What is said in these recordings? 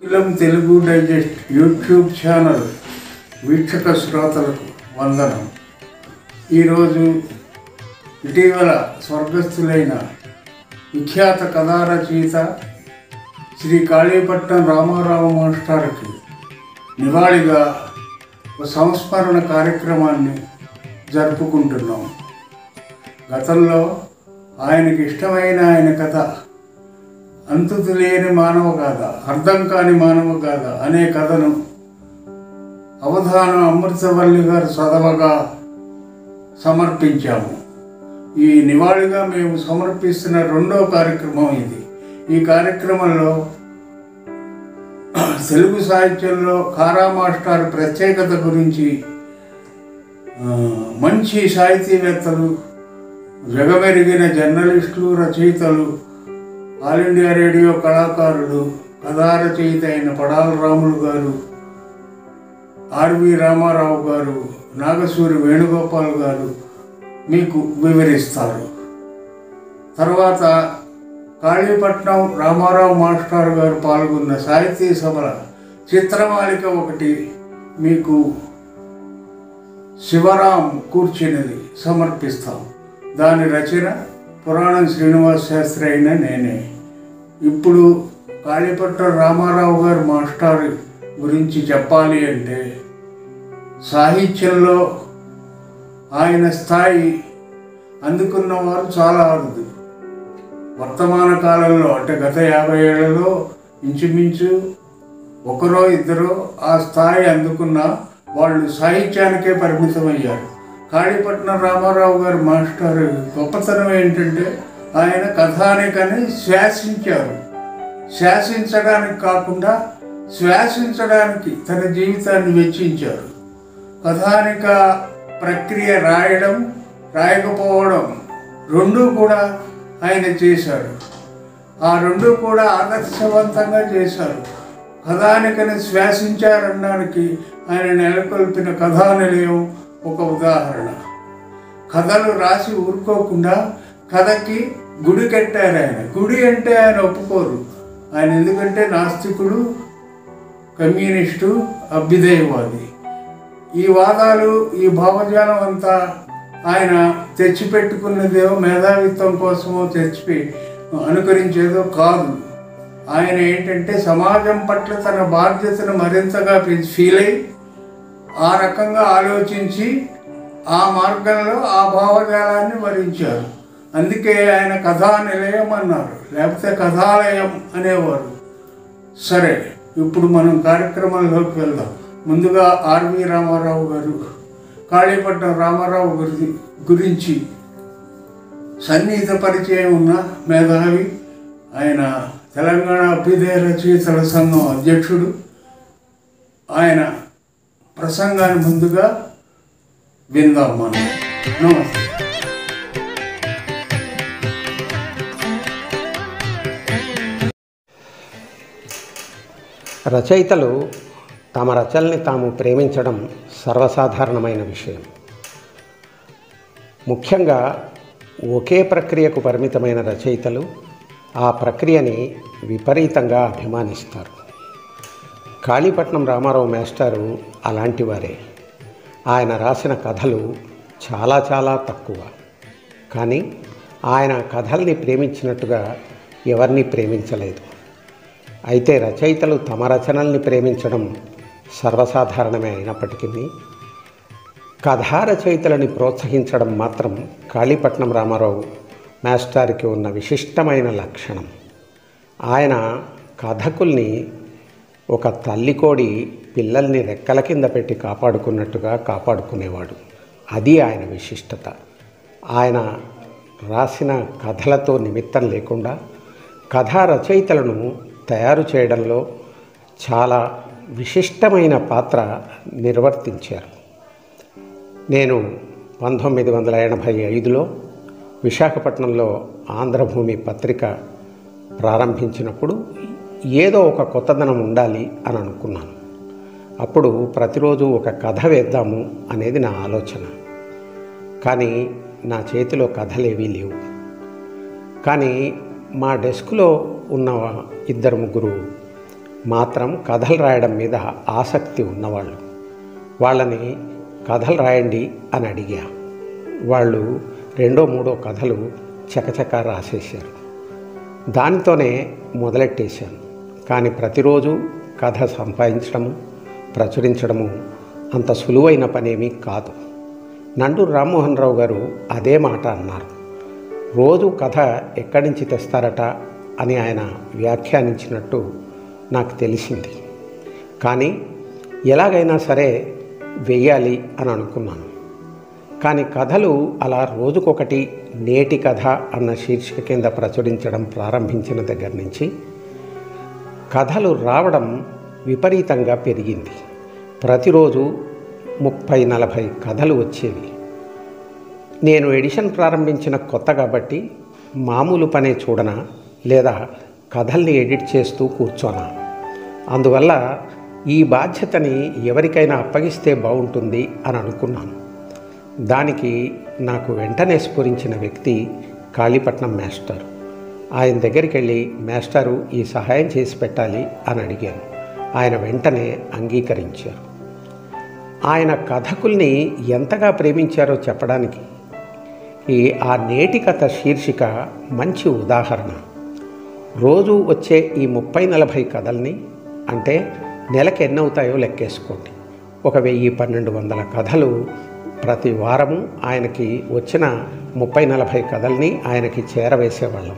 film Telugu digest YouTube channel వీక్షక శ్రోతలకు వందనం ఈరోజు ఇటీవల స్వర్గస్థులైన విఖ్యాత కథా రచయిత శ్రీ కాళీపట్నం రామారావు మాస్టార్కి నివాళిగా ఒక సంస్మరణ కార్యక్రమాన్ని జరుపుకుంటున్నాం గతంలో ఆయనకి ఇష్టమైన ఆయన కథ అంతు తెలియని మానవ గాథ అర్థం కాని మానవ గాథ అనే కథను అవధానం అమృతవల్లి గారు చదవగా సమర్పించాము ఈ నివాళిగా మేము సమర్పిస్తున్న రెండో కార్యక్రమం ఇది ఈ కార్యక్రమంలో తెలుగు సాహిత్యంలో కారా మాస్టర్ ప్రత్యేకత గురించి ఆ, మంచి సాహితీవేత్తలు జగమెరిగిన జర్నలిస్టులు రచయితలు ఆల్ ఇండియా రేడియో కళాకారుడు కథా రచయిత అయిన పడాల రాములు గారు ఆర్వి రామారావు గారు నాగసూరి వేణుగోపాల్ గారు మీకు వివరిస్తారు తర్వాత కాళీపట్నం రామారావు మాస్టర్ గారు పాల్గొన్న సాహితీ సభల చిత్రమాలిక ఒకటి మీకు శివరాం కూర్చున్నది సమర్పిస్తాం దాని రచన పురాణం శ్రీనివాస్ శాస్త్రి అయిన నేనే ఇప్పుడు కాళీపట్నం రామారావు గారు మాస్టర్ గురించి చెప్పాలి అంటే సాహిత్యంలో ఆయన స్థాయి అందుకున్న వారు చాలా అరుదు వర్తమాన కాలంలో అంటే గత యాభై ఏళ్లలో ఇంచుమించు ఒకరో ఇద్దరో ఆ స్థాయి అందుకున్న వాళ్ళు సాహిత్యానికే పరిమితమయ్యారు కాళీపట్నం రామారావు గారు మాస్టర్ గొప్పతనం ఏంటంటే ఆయన కథానికని శ్వాసించారు శాసించడానికి కాకుండా శ్వాసించడానికి తన జీవితాన్ని వెచ్చించారు కథానిక ప్రక్రియ రాయడం రాయకపోవడం రెండూ కూడా ఆయన చేశారు ఆ రెండు కూడా ఆదర్శవంతంగా చేశారు కథానికని శ్వాసించారనడానికి ఆయన నెలకొల్పిన కథానిలయం ఒక ఉదాహరణ కథలు రాసి ఊరుకోకుండా కథకి గుడి కట్టారు ఆయన గుడి అంటే ఆయన ఒప్పుకోరు ఆయన ఎందుకంటే నాస్తికుడు కమ్యూనిస్టు అభ్యుదయవాది ఈ వాదాలు ఈ భావజాలం అంతా ఆయన తెచ్చిపెట్టుకున్నదేమో మేధావిత్వం కోసమో తెచ్చిపి అనుకరించేదో కాదు ఆయన ఏంటంటే సమాజం పట్ల తన బాధ్యతను మరింతగా ఫీల్ అయి ఆ రకంగా ఆలోచించి ఆ మార్గంలో ఆ భావజాలాన్ని వరించారు అందుకే ఆయన కథా నిలయం అన్నారు లేకపోతే కథాలయం అనేవారు సరే ఇప్పుడు మనం కార్యక్రమంలోకి వెళ్దాం ముందుగా ఆర్వి రామారావు గారు కాళీపట్నం రామారావు గురి గురించి సన్నిహిత పరిచయం ఉన్న మేధావి ఆయన తెలంగాణ అభ్యుదయ రచయితల సంఘం అధ్యక్షుడు ఆయన ప్రసంగాన్ని ముందుగా విందాం మనం నమస్తే రచయితలు తమ రచనల్ని తాము ప్రేమించడం సర్వసాధారణమైన విషయం ముఖ్యంగా ఒకే ప్రక్రియకు పరిమితమైన రచయితలు ఆ ప్రక్రియని విపరీతంగా అభిమానిస్తారు కాళీపట్నం రామారావు మేస్టారు అలాంటి వారే ఆయన రాసిన కథలు చాలా చాలా తక్కువ కానీ ఆయన కథల్ని ప్రేమించినట్టుగా ఎవరిని ప్రేమించలేదు అయితే రచయితలు తమ రచనల్ని ప్రేమించడం సర్వసాధారణమే అయినప్పటికీ కథా రచయితలని ప్రోత్సహించడం మాత్రం కాళీపట్నం రామారావు మాస్టార్కి ఉన్న విశిష్టమైన లక్షణం ఆయన కథకుల్ని ఒక తల్లికోడి పిల్లల్ని రెక్కల కింద పెట్టి కాపాడుకున్నట్టుగా కాపాడుకునేవాడు అది ఆయన విశిష్టత ఆయన రాసిన కథలతో నిమిత్తం లేకుండా కథా రచయితలను తయారు చేయడంలో చాలా విశిష్టమైన పాత్ర నిర్వర్తించారు నేను పంతొమ్మిది వందల ఎనభై ఐదులో విశాఖపట్నంలో ఆంధ్రభూమి పత్రిక ప్రారంభించినప్పుడు ఏదో ఒక కొత్తదనం ఉండాలి అని అనుకున్నాను అప్పుడు ప్రతిరోజు ఒక కథ వేద్దాము అనేది నా ఆలోచన కానీ నా చేతిలో కథలేవీ లేవు కానీ మా డెస్క్లో ఉన్న ఇద్దరు ముగ్గురు మాత్రం కథలు రాయడం మీద ఆసక్తి ఉన్నవాళ్ళు వాళ్ళని కథలు రాయండి అని అడిగా వాళ్ళు రెండో మూడో కథలు చకచక రాసేశారు దానితోనే మొదలెట్టేశాను కానీ ప్రతిరోజు కథ సంపాదించడము ప్రచురించడము అంత సులువైన పనేమీ కాదు నండూరు రామ్మోహన్ రావు గారు అదే మాట అన్నారు రోజు కథ ఎక్కడి నుంచి తెస్తారట అని ఆయన వ్యాఖ్యానించినట్టు నాకు తెలిసింది కానీ ఎలాగైనా సరే వెయ్యాలి అని అనుకున్నాను కానీ కథలు అలా రోజుకొకటి నేటి కథ అన్న శీర్షిక కింద ప్రచురించడం ప్రారంభించిన దగ్గర నుంచి కథలు రావడం విపరీతంగా పెరిగింది ప్రతిరోజు ముప్పై నలభై కథలు వచ్చేవి నేను ఎడిషన్ ప్రారంభించిన కొత్త కాబట్టి మామూలు పనే చూడనా లేదా కథల్ని ఎడిట్ చేస్తూ కూర్చోనా అందువల్ల ఈ బాధ్యతని ఎవరికైనా అప్పగిస్తే బాగుంటుంది అని అనుకున్నాను దానికి నాకు వెంటనే స్ఫురించిన వ్యక్తి కాళీపట్నం మాస్టర్ ఆయన దగ్గరికి వెళ్ళి మాస్టారు ఈ సహాయం చేసి పెట్టాలి అని అడిగాను ఆయన వెంటనే అంగీకరించారు ఆయన కథకుల్ని ఎంతగా ప్రేమించారో చెప్పడానికి ఈ ఆ నేటి కథ శీర్షిక మంచి ఉదాహరణ రోజు వచ్చే ఈ ముప్పై నలభై కథల్ని అంటే నెలకు ఎన్నవుతాయో లెక్కేసుకోండి ఒక వెయ్యి పన్నెండు వందల కథలు ప్రతి వారము ఆయనకి వచ్చిన ముప్పై నలభై కథల్ని ఆయనకి చేరవేసేవాళ్ళం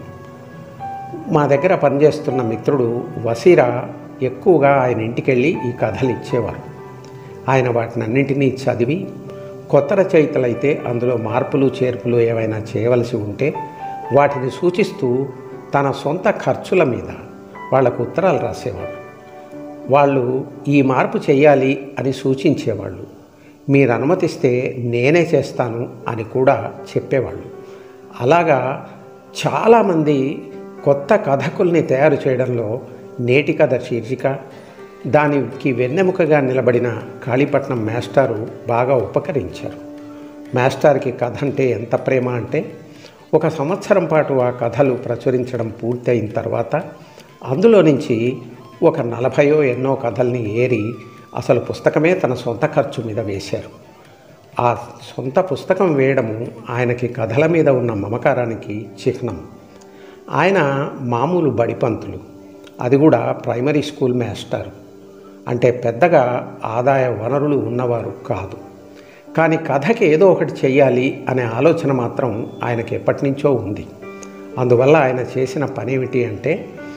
మా దగ్గర పనిచేస్తున్న మిత్రుడు వసీరా ఎక్కువగా ఆయన ఇంటికి వెళ్ళి ఈ కథలు ఇచ్చేవారు ఆయన వాటిని అన్నింటినీ చదివి కొత్త రచయితలైతే అందులో మార్పులు చేర్పులు ఏవైనా చేయవలసి ఉంటే వాటిని సూచిస్తూ తన సొంత ఖర్చుల మీద వాళ్లకు ఉత్తరాలు రాసేవాడు వాళ్ళు ఈ మార్పు చేయాలి అని సూచించేవాళ్ళు మీరు అనుమతిస్తే నేనే చేస్తాను అని కూడా చెప్పేవాళ్ళు అలాగా చాలామంది కొత్త కథకుల్ని తయారు చేయడంలో నేటి కథ శీర్షిక దానికి వెన్నెముకగా నిలబడిన కాళీపట్నం మాస్టారు బాగా ఉపకరించారు మాస్టార్కి కథ అంటే ఎంత ప్రేమ అంటే ఒక సంవత్సరం పాటు ఆ కథలు ప్రచురించడం పూర్తయిన తర్వాత అందులో నుంచి ఒక నలభయో ఎన్నో కథల్ని ఏరి అసలు పుస్తకమే తన సొంత ఖర్చు మీద వేశారు ఆ సొంత పుస్తకం వేయడము ఆయనకి కథల మీద ఉన్న మమకారానికి చిహ్నం ఆయన మామూలు బడిపంతులు అది కూడా ప్రైమరీ స్కూల్ మాస్టర్ అంటే పెద్దగా ఆదాయ వనరులు ఉన్నవారు కాదు కానీ కథకి ఏదో ఒకటి చెయ్యాలి అనే ఆలోచన మాత్రం ఆయనకి ఎప్పటి నుంచో ఉంది అందువల్ల ఆయన చేసిన పని ఏమిటి అంటే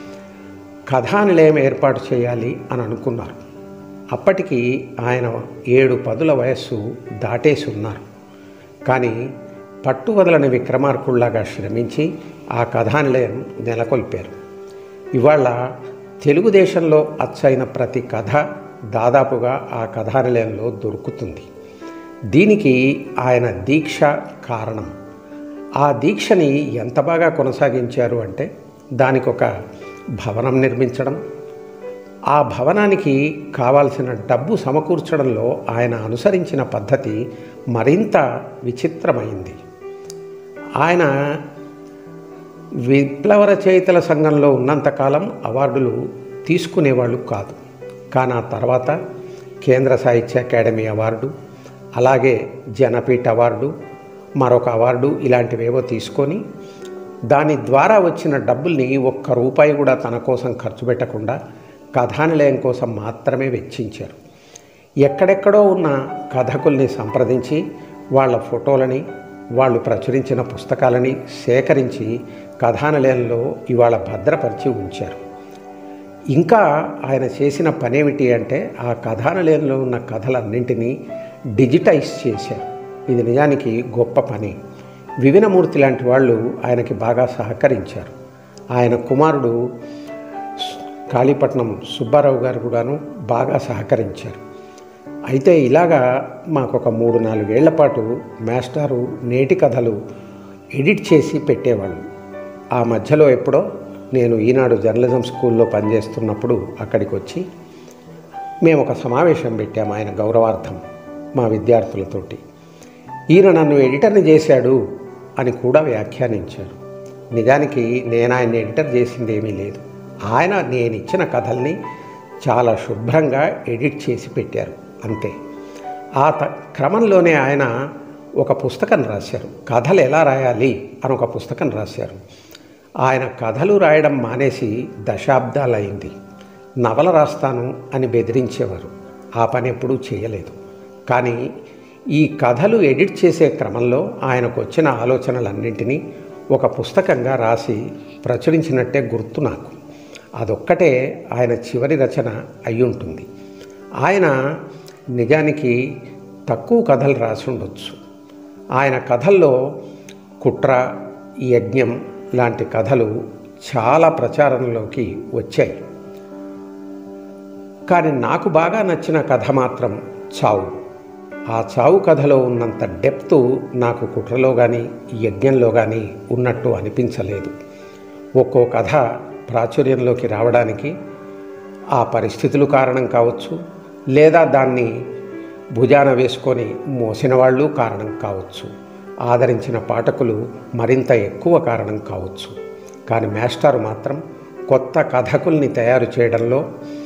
కథానిలయం ఏర్పాటు చేయాలి అని అనుకున్నారు అప్పటికి ఆయన ఏడు పదుల వయస్సు దాటేసి ఉన్నారు కానీ పట్టు వదలని విక్రమార్కుల్లాగా శ్రమించి ఆ కథానిలయం నెలకొల్పారు ఇవాళ తెలుగుదేశంలో అచ్చైన ప్రతి కథ దాదాపుగా ఆ కథానిలయంలో దొరుకుతుంది దీనికి ఆయన దీక్ష కారణం ఆ దీక్షని ఎంత బాగా కొనసాగించారు అంటే దానికి ఒక భవనం నిర్మించడం ఆ భవనానికి కావాల్సిన డబ్బు సమకూర్చడంలో ఆయన అనుసరించిన పద్ధతి మరింత విచిత్రమైంది ఆయన విప్లవ రచయితల సంఘంలో ఉన్నంతకాలం అవార్డులు తీసుకునేవాళ్ళు కాదు కానీ ఆ తర్వాత కేంద్ర సాహిత్య అకాడమీ అవార్డు అలాగే జనపీఠ అవార్డు మరొక అవార్డు ఇలాంటివేవో తీసుకొని దాని ద్వారా వచ్చిన డబ్బుల్ని ఒక్క రూపాయి కూడా తన కోసం ఖర్చు పెట్టకుండా కథానిలయం కోసం మాత్రమే వెచ్చించారు ఎక్కడెక్కడో ఉన్న కథకుల్ని సంప్రదించి వాళ్ళ ఫోటోలని వాళ్ళు ప్రచురించిన పుస్తకాలని సేకరించి కథానిలయంలో ఇవాళ భద్రపరిచి ఉంచారు ఇంకా ఆయన చేసిన పనేమిటి అంటే ఆ కథానిలయంలో ఉన్న కథలన్నింటినీ డిజిటైజ్ చేశారు ఇది నిజానికి గొప్ప పని వివినమూర్తి లాంటి వాళ్ళు ఆయనకి బాగా సహకరించారు ఆయన కుమారుడు కాళీపట్నం సుబ్బారావు గారు కూడాను బాగా సహకరించారు అయితే ఇలాగా మాకు ఒక మూడు నాలుగేళ్ల పాటు మాస్టారు నేటి కథలు ఎడిట్ చేసి పెట్టేవాళ్ళు ఆ మధ్యలో ఎప్పుడో నేను ఈనాడు జర్నలిజం స్కూల్లో పనిచేస్తున్నప్పుడు అక్కడికి వచ్చి మేము ఒక సమావేశం పెట్టాము ఆయన గౌరవార్థం మా విద్యార్థులతోటి ఈయన నన్ను ఎడిటర్ని చేశాడు అని కూడా వ్యాఖ్యానించారు నిజానికి నేను ఆయన ఎడిటర్ చేసింది ఏమీ లేదు ఆయన నేను ఇచ్చిన కథల్ని చాలా శుభ్రంగా ఎడిట్ చేసి పెట్టారు అంతే ఆ త క్రమంలోనే ఆయన ఒక పుస్తకం రాశారు కథలు ఎలా రాయాలి అని ఒక పుస్తకం రాశారు ఆయన కథలు రాయడం మానేసి దశాబ్దాలైంది నవల రాస్తాను అని బెదిరించేవారు ఆ పని ఎప్పుడూ చేయలేదు కానీ ఈ కథలు ఎడిట్ చేసే క్రమంలో ఆయనకు వచ్చిన ఆలోచనలన్నింటినీ ఒక పుస్తకంగా రాసి ప్రచురించినట్టే గుర్తు నాకు అదొక్కటే ఆయన చివరి రచన అయి ఉంటుంది ఆయన నిజానికి తక్కువ కథలు రాసి ఉండొచ్చు ఆయన కథల్లో కుట్ర యజ్ఞం లాంటి కథలు చాలా ప్రచారంలోకి వచ్చాయి కానీ నాకు బాగా నచ్చిన కథ మాత్రం చావు ఆ చావు కథలో ఉన్నంత డెప్త్ నాకు కుట్రలో కానీ యజ్ఞంలో కానీ ఉన్నట్టు అనిపించలేదు ఒక్కో కథ ప్రాచుర్యంలోకి రావడానికి ఆ పరిస్థితులు కారణం కావచ్చు లేదా దాన్ని భుజాన వేసుకొని మోసిన వాళ్ళు కారణం కావచ్చు ఆదరించిన పాఠకులు మరింత ఎక్కువ కారణం కావచ్చు కానీ మాస్టారు మాత్రం కొత్త కథకుల్ని తయారు చేయడంలో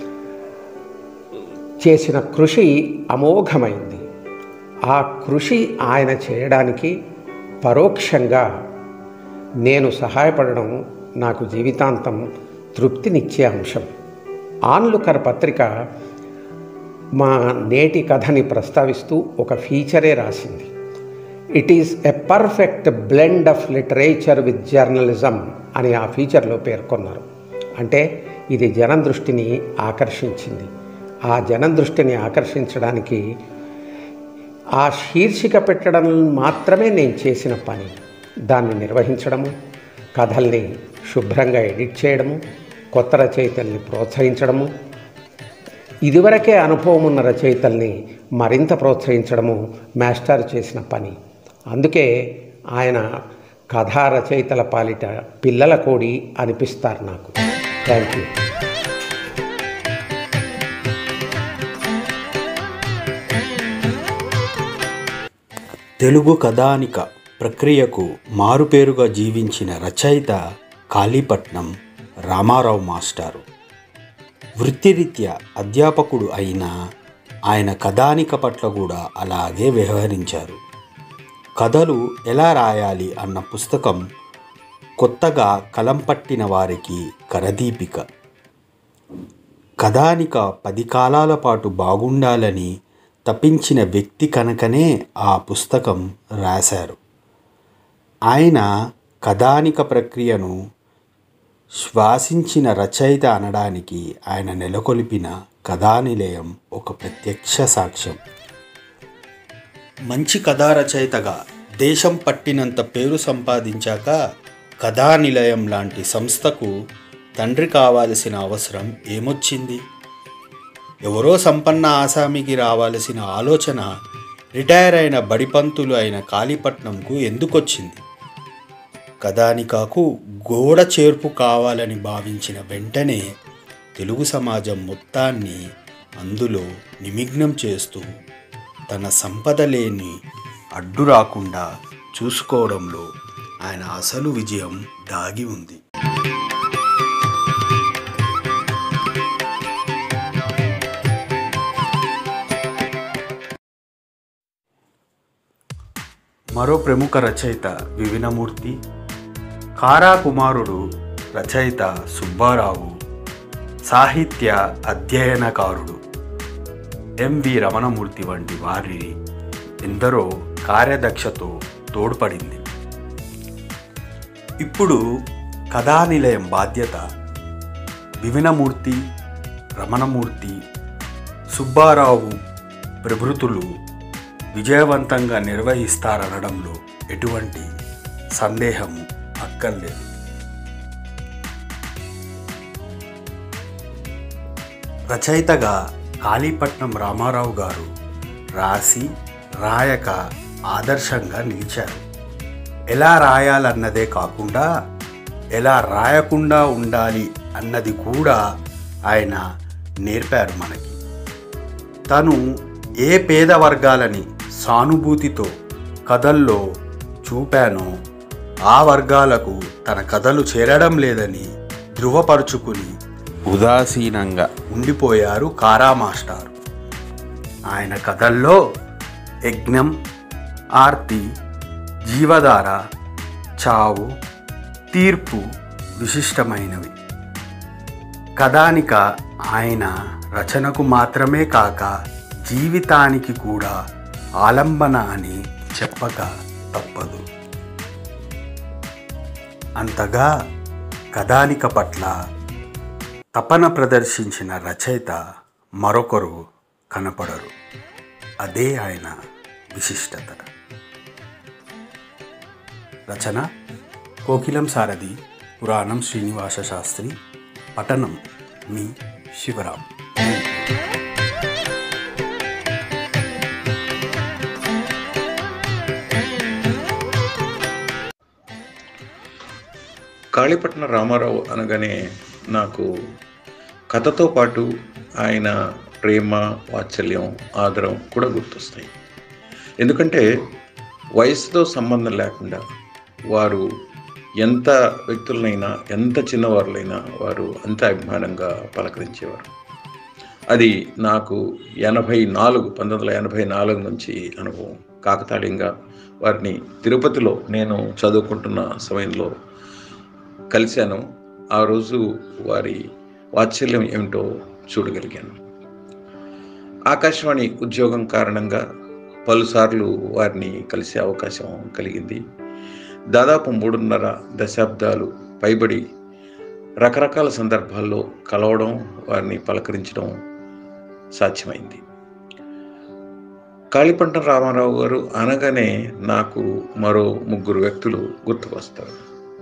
చేసిన కృషి అమోఘమైంది ఆ కృషి ఆయన చేయడానికి పరోక్షంగా నేను సహాయపడడం నాకు జీవితాంతం తృప్తినిచ్చే అంశం ఆన్లుకర్ పత్రిక మా నేటి కథని ప్రస్తావిస్తూ ఒక ఫీచరే రాసింది it is a perfect blend of literature with journalism అని ఆ ఫీచర్లో పేర్కొన్నారు అంటే ఇది జనం దృష్టిని ఆకర్షించింది ఆ జనం దృష్టిని ఆకర్షించడానికి ఆ శీర్షిక పెట్టడం మాత్రమే నేను చేసిన పని దాన్ని నిర్వహించడము కథల్ని శుభ్రంగా ఎడిట్ చేయడము కొత్త రచయితల్ని ప్రోత్సహించడము ఇదివరకే అనుభవం ఉన్న రచయితల్ని మరింత ప్రోత్సహించడము మాస్టర్ చేసిన పని అందుకే ఆయన కథా రచయితల పాలిట పిల్లల కోడి అనిపిస్తారు నాకు థ్యాంక్ యూ తెలుగు కథానిక ప్రక్రియకు మారుపేరుగా జీవించిన రచయిత కాళీపట్నం రామారావు మాస్టారు వృత్తిరీత్యా అధ్యాపకుడు అయినా ఆయన కథానిక పట్ల కూడా అలాగే వ్యవహరించారు కథలు ఎలా రాయాలి అన్న పుస్తకం కొత్తగా కలం పట్టిన వారికి కరదీపిక కథానిక పది కాలాల పాటు బాగుండాలని తపించిన వ్యక్తి కనుకనే ఆ పుస్తకం రాశారు ఆయన కథానిక ప్రక్రియను శ్వాసించిన రచయిత అనడానికి ఆయన నెలకొల్పిన కథానిలయం ఒక ప్రత్యక్ష సాక్ష్యం మంచి కథా రచయితగా దేశం పట్టినంత పేరు సంపాదించాక కథానిలయం లాంటి సంస్థకు తండ్రి కావాల్సిన అవసరం ఏమొచ్చింది ఎవరో సంపన్న ఆసామికి రావాల్సిన ఆలోచన రిటైర్ అయిన బడిపంతులు అయిన కాళీపట్నంకు ఎందుకొచ్చింది కథానికాకు గోడ చేర్పు కావాలని భావించిన వెంటనే తెలుగు సమాజం మొత్తాన్ని అందులో నిమగ్నం చేస్తూ తన సంపద లేని అడ్డు రాకుండా చూసుకోవడంలో ఆయన అసలు విజయం దాగి ఉంది మరో ప్రముఖ రచయిత వివినమూర్తి కారా కుమారుడు రచయిత సుబ్బారావు సాహిత్య అధ్యయనకారుడు ఎంవి రమణమూర్తి వంటి వారి ఎందరో కార్యదక్షతో తోడ్పడింది ఇప్పుడు కథానిలయం బాధ్యత వివినమూర్తి రమణమూర్తి సుబ్బారావు ప్రభృతులు విజయవంతంగా నిర్వహిస్తారనడంలో ఎటువంటి సందేహం అక్కర్లేదు రచయితగా కాళీపట్నం రామారావు గారు రాసి రాయక ఆదర్శంగా నిలిచారు ఎలా రాయాలన్నదే కాకుండా ఎలా రాయకుండా ఉండాలి అన్నది కూడా ఆయన నేర్పారు మనకి తను ఏ పేద వర్గాలని సానుభూతితో కథల్లో చూపానో ఆ వర్గాలకు తన కథలు చేరడం లేదని ధృవపరుచుకుని ఉదాసీనంగా ఉండిపోయారు కారా మాస్టారు ఆయన కథల్లో యజ్ఞం ఆర్తి జీవధార చావు తీర్పు విశిష్టమైనవి కథానిక ఆయన రచనకు మాత్రమే కాక జీవితానికి కూడా ఆలంబన అని చెప్పక తప్పదు అంతగా కథానిక పట్ల తపన ప్రదర్శించిన రచయిత మరొకరు కనపడరు అదే ఆయన విశిష్టత రచన కోకిలం సారథి పురాణం శ్రీనివాస శాస్త్రి పఠనం మీ శివరాం కాళీపట్న రామారావు అనగానే నాకు కథతో పాటు ఆయన ప్రేమ వాత్సల్యం ఆదరం కూడా గుర్తొస్తాయి ఎందుకంటే వయసుతో సంబంధం లేకుండా వారు ఎంత వ్యక్తులనైనా ఎంత చిన్నవారులైనా వారు అంత అభిమానంగా పలకరించేవారు అది నాకు ఎనభై నాలుగు పంతొమ్మిది వందల ఎనభై నాలుగు నుంచి అనుభవం కాకతాళీయంగా వారిని తిరుపతిలో నేను చదువుకుంటున్న సమయంలో కలిశాను ఆ రోజు వారి వాత్సల్యం ఏమిటో చూడగలిగాను ఆకాశవాణి ఉద్యోగం కారణంగా పలుసార్లు వారిని కలిసే అవకాశం కలిగింది దాదాపు మూడున్నర దశాబ్దాలు పైబడి రకరకాల సందర్భాల్లో కలవడం వారిని పలకరించడం సాధ్యమైంది కాళీపంట రామారావు గారు అనగానే నాకు మరో ముగ్గురు వ్యక్తులు గుర్తుకొస్తారు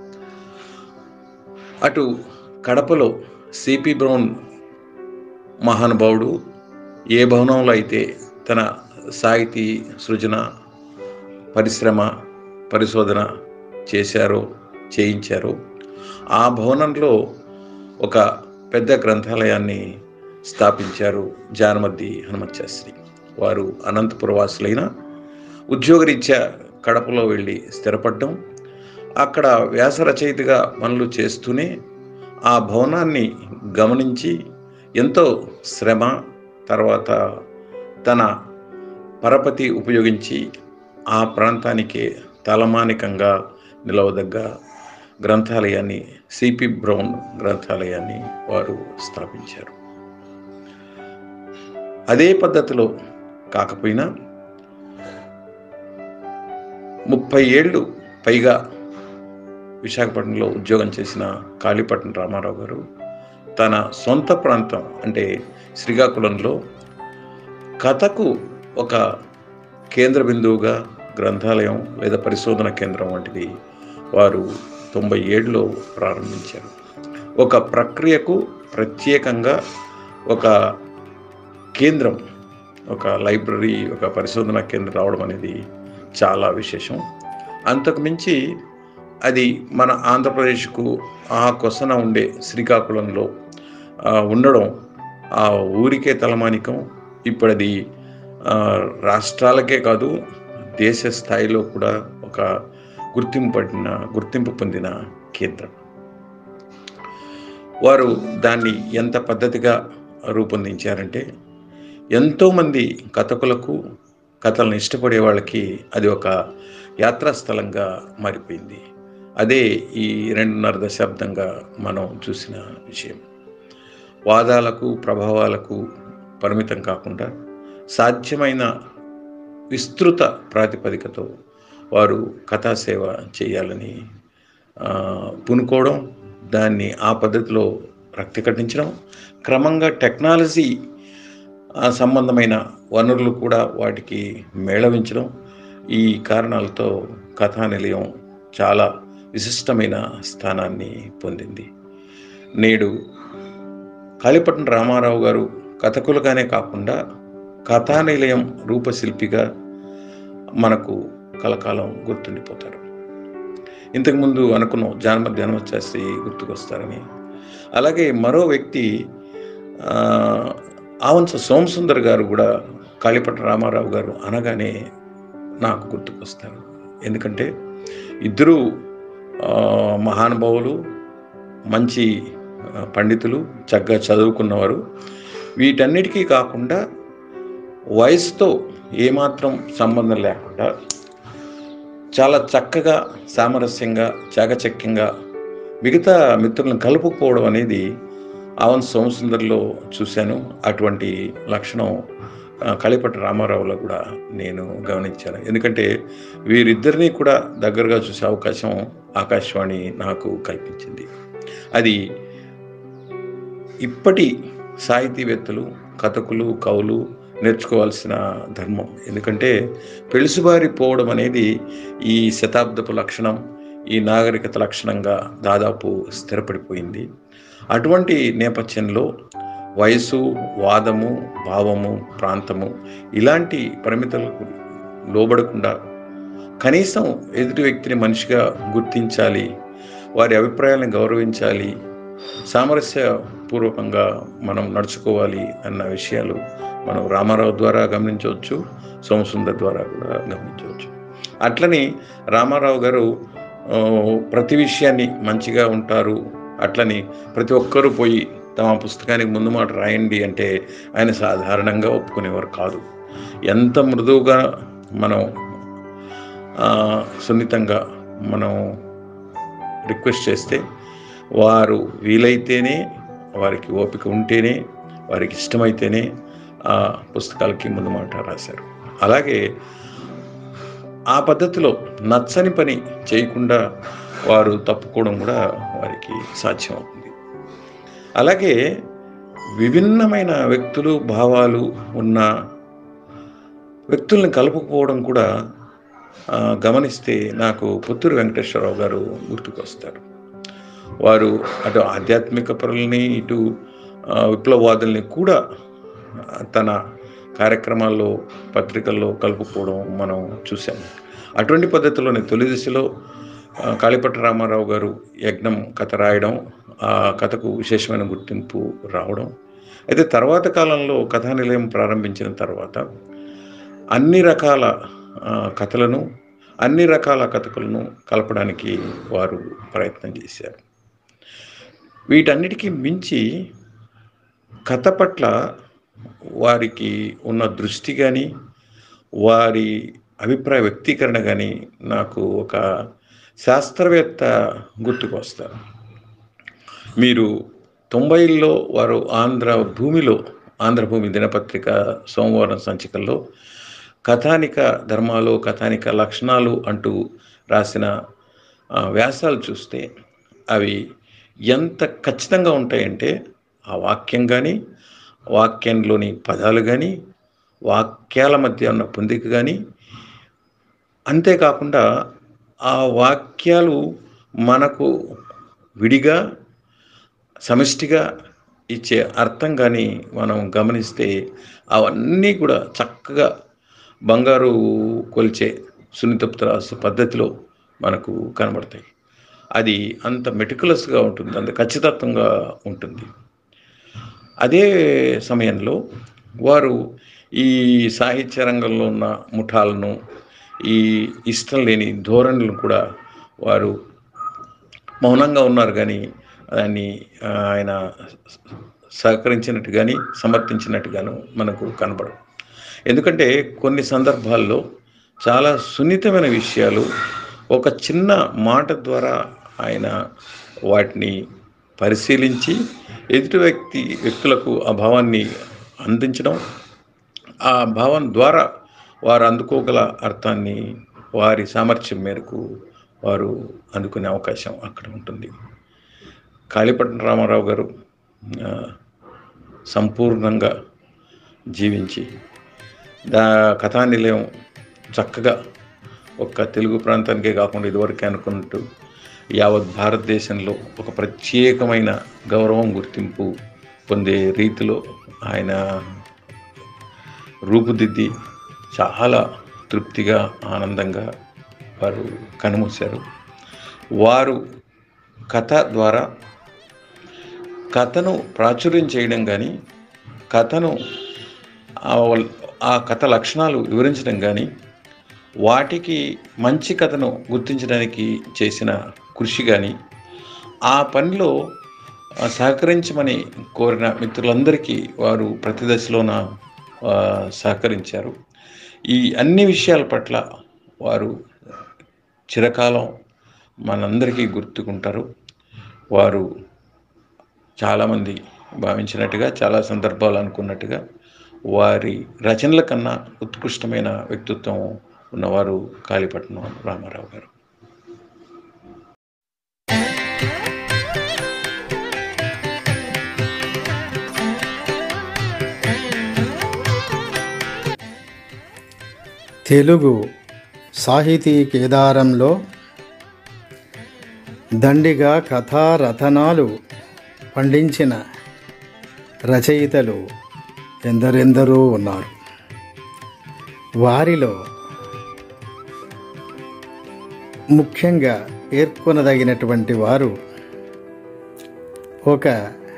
అటు కడపలో సిపి బ్రౌన్ మహానుభావుడు ఏ భవనంలో అయితే తన సాహితీ సృజన పరిశ్రమ పరిశోధన చేశారో చేయించారో ఆ భవనంలో ఒక పెద్ద గ్రంథాలయాన్ని స్థాపించారు జానమద్ది హనుమత్ శాస్త్రి వారు అనంతపుర వాసులైన ఉద్యోగరీత్యా కడపలో వెళ్ళి స్థిరపడడం అక్కడ వ్యాస రచయితగా పనులు చేస్తూనే ఆ భవనాన్ని గమనించి ఎంతో శ్రమ తర్వాత తన పరపతి ఉపయోగించి ఆ ప్రాంతానికే తలమానికంగా నిలవదగ్గ గ్రంథాలయాన్ని సిపి బ్రౌన్ గ్రంథాలయాన్ని వారు స్థాపించారు అదే పద్ధతిలో కాకపోయినా ముప్పై ఏళ్ళు పైగా విశాఖపట్నంలో ఉద్యోగం చేసిన కాళీపట్నం రామారావు గారు తన సొంత ప్రాంతం అంటే శ్రీకాకుళంలో కథకు ఒక కేంద్ర బిందువుగా గ్రంథాలయం లేదా పరిశోధన కేంద్రం వంటిది వారు తొంభై ఏడులో ప్రారంభించారు ఒక ప్రక్రియకు ప్రత్యేకంగా ఒక కేంద్రం ఒక లైబ్రరీ ఒక పరిశోధన కేంద్రం రావడం అనేది చాలా విశేషం అంతకు మించి అది మన ఆంధ్రప్రదేశ్కు ఆ కొసన ఉండే శ్రీకాకుళంలో ఆ, ఉండడం ఆ ఊరికే తలమానికం ఇప్పుడు అది ఆ, రాష్ట్రాలకే కాదు దేశ స్థాయిలో కూడా ఒక గుర్తింపు పడిన గుర్తింపు పొందిన కేంద్రం వారు దాన్ని ఎంత పద్ధతిగా రూపొందించారంటే ఎంతోమంది కథకులకు కథలను ఇష్టపడే వాళ్ళకి అది ఒక యాత్రాస్థలంగా మారిపోయింది అదే ఈ రెండున్నర దశాబ్దంగా మనం చూసిన విషయం వాదాలకు ప్రభావాలకు పరిమితం కాకుండా సాధ్యమైన విస్తృత ప్రాతిపదికతో వారు కథాసేవ చేయాలని ఆ, పూనుకోవడం దాన్ని ఆ పద్ధతిలో రక్తి కట్టించడం క్రమంగా టెక్నాలజీ ఆ, సంబంధమైన వనరులు కూడా వాటికి మేళవించడం ఈ కారణాలతో కథా నిలయం చాలా విశిష్టమైన స్థానాన్ని పొందింది నేడు కాళీపట్నం రామారావు గారు కథకులుగానే కాకుండా కథానిలయం రూపశిల్పిగా మనకు కలకాలం గుర్తుండిపోతారు ఇంతకుముందు అనుకున్నాం జానమతి హనుమత్ శాస్త్రి గుర్తుకొస్తారని అలాగే మరో వ్యక్తి ఆ, ఆవంస సోమసుందర్ గారు కూడా కాళీపట్నం రామారావు గారు అనగానే నాకు గుర్తుకొస్తారు ఎందుకంటే ఇద్దరు మహానుభావులు మంచి ఆ, పండితులు చక్కగా చదువుకున్నవారు వీటన్నిటికీ కాకుండా వయసుతో ఏమాత్రం సంబంధం లేకుండా చాలా చక్కగా సామరస్యంగా చాకచక్యంగా మిగతా మిత్రులను కలుపుకోవడం అనేది ఆవన్ సోమసుందర్లో చూశాను అటువంటి లక్షణం ఆ, కలిపటి రామారావులో కూడా నేను గమనించాను ఎందుకంటే వీరిద్దరినీ కూడా దగ్గరగా చూసే అవకాశం ఆకాశవాణి నాకు కల్పించింది అది ఇప్పటి సాహితీవేత్తలు కథకులు కవులు నేర్చుకోవాల్సిన ధర్మం ఎందుకంటే పెళుసుబారిపోవడం అనేది ఈ శతాబ్దపు లక్షణం ఈ నాగరికత లక్షణంగా దాదాపు స్థిరపడిపోయింది అటువంటి నేపథ్యంలో వయసు వాదము భావము ప్రాంతము ఇలాంటి పరిమితులకు లోబడకుండా కనీసం ఎదుటి వ్యక్తిని మనిషిగా గుర్తించాలి వారి అభిప్రాయాలను గౌరవించాలి సామరస్యపూర్వకంగా మనం నడుచుకోవాలి అన్న విషయాలు మనం రామారావు ద్వారా గమనించవచ్చు సోమసుందర్ ద్వారా కూడా గమనించవచ్చు అట్లని రామారావు గారు ఆ, ప్రతి విషయాన్ని మంచిగా ఉంటారు అట్లని ప్రతి ఒక్కరూ పోయి తమ పుస్తకానికి ముందు మాట రాయండి అంటే ఆయన సాధారణంగా ఒప్పుకునేవారు కాదు ఎంత మృదువుగా మనం ఆ, సున్నితంగా మనం రిక్వెస్ట్ చేస్తే వారు వీలైతేనే వారికి ఓపిక ఉంటేనే వారికి ఇష్టమైతేనే ఆ పుస్తకాలకి ముందు మాట రాశారు అలాగే ఆ పద్ధతిలో నచ్చని పని చేయకుండా వారు తప్పుకోవడం కూడా వారికి సాధ్యం అవుతుంది అలాగే విభిన్నమైన వ్యక్తులు భావాలు ఉన్న వ్యక్తుల్ని కలుపుకోవడం కూడా ఆ, గమనిస్తే నాకు పుత్తూరు వెంకటేశ్వరరావు గారు గుర్తుకొస్తారు వారు అటు ఆధ్యాత్మిక పరుల్ని ఇటు ఆ, విప్లవవాదుల్ని కూడా ఆ, తన కార్యక్రమాల్లో పత్రికల్లో కలుపుకోవడం మనం చూసాం అటువంటి పద్ధతిలోనే తొలి దశలో ఆ, కాళీపట్ట రామారావు గారు యజ్ఞం కథ రాయడం ఆ కథకు విశేషమైన గుర్తింపు రావడం అయితే తర్వాత కాలంలో కథానిలయం ప్రారంభించిన తర్వాత అన్ని రకాల ఆ, కథలను అన్ని రకాల కథకులను కలపడానికి వారు ప్రయత్నం చేశారు వీటన్నిటికీ మించి కథ పట్ల వారికి ఉన్న దృష్టి కానీ వారి అభిప్రాయ వ్యక్తీకరణ కానీ నాకు ఒక శాస్త్రవేత్త గుర్తుకు వస్తారు మీరు తొంభైల్లో వారు ఆంధ్ర భూమిలో ఆంధ్రభూమి దినపత్రిక సోమవారం సంచికల్లో కథానిక ధర్మాలు కథానిక లక్షణాలు అంటూ రాసిన ఆ, వ్యాసాలు చూస్తే అవి ఎంత ఖచ్చితంగా ఉంటాయంటే ఆ వాక్యం కానీ వాక్యంలోని పదాలు కానీ వాక్యాల మధ్య ఉన్న పొందిక కానీ అంతేకాకుండా ఆ వాక్యాలు మనకు విడిగా సమిష్టిగా ఇచ్చే అర్థం కానీ మనం గమనిస్తే అవన్నీ కూడా చక్కగా బంగారు కొలిచే సున్నితపు రాసు పద్ధతిలో మనకు కనబడతాయి అది అంత మెటికులస్గా ఉంటుంది అంత ఖచ్చితత్వంగా ఉంటుంది అదే సమయంలో వారు ఈ సాహిత్య రంగంలో ఉన్న ముఠాలను ఈ ఇష్టం లేని ధోరణులను కూడా వారు మౌనంగా ఉన్నారు కానీ దాన్ని ఆ, ఆయన సహకరించినట్టు కానీ సమర్థించినట్టుగాను మనకు కనబడదు ఎందుకంటే కొన్ని సందర్భాల్లో చాలా సున్నితమైన విషయాలు ఒక చిన్న మాట ద్వారా ఆయన వాటిని పరిశీలించి ఎదుటి వ్యక్తి వ్యక్తులకు ఆ భావాన్ని అందించడం ఆ భావం ద్వారా వారు అందుకోగల అర్థాన్ని వారి సామర్థ్యం మేరకు వారు అందుకునే అవకాశం అక్కడ ఉంటుంది కాళీపట్న రామారావు గారు ఆ, సంపూర్ణంగా జీవించి దా కథానిలయం చక్కగా ఒక్క తెలుగు ప్రాంతానికే కాకుండా ఇదివరకే అనుకున్నట్టు యావత్ భారతదేశంలో ఒక ప్రత్యేకమైన గౌరవం గుర్తింపు పొందే రీతిలో ఆయన రూపుదిద్ది చాలా తృప్తిగా ఆనందంగా వారు కనుమూశారు వారు కథ ద్వారా కథను ప్రాచుర్యం చేయడం కానీ కథను ఆ వల్- ఆ కథ లక్షణాలు వివరించడం కానీ వాటికి మంచి కథను గుర్తించడానికి చేసిన కృషి కానీ ఆ పనిలో ఆ, సహకరించమని కోరిన మిత్రులందరికీ వారు ప్రతి దశలోన ఆ, సహకరించారు ఈ అన్ని విషయాల పట్ల వారు చిరకాలం మనందరికీ గుర్తుకుంటారు వారు చాలామంది భావించినట్టుగా చాలా సందర్భాలు అనుకున్నట్టుగా వారి రచనల కన్నా ఉత్కృష్టమైన వ్యక్తిత్వం ఉన్నవారు కాళీపట్నం రామారావు గారు తెలుగు సాహితీ కేదారంలో దండిగా కథా రచనాలు పండించిన రచయితలు ఎందరెందరో ఉన్నారు వారిలో ముఖ్యంగా పేర్కొనదగినటువంటి వారు ఒక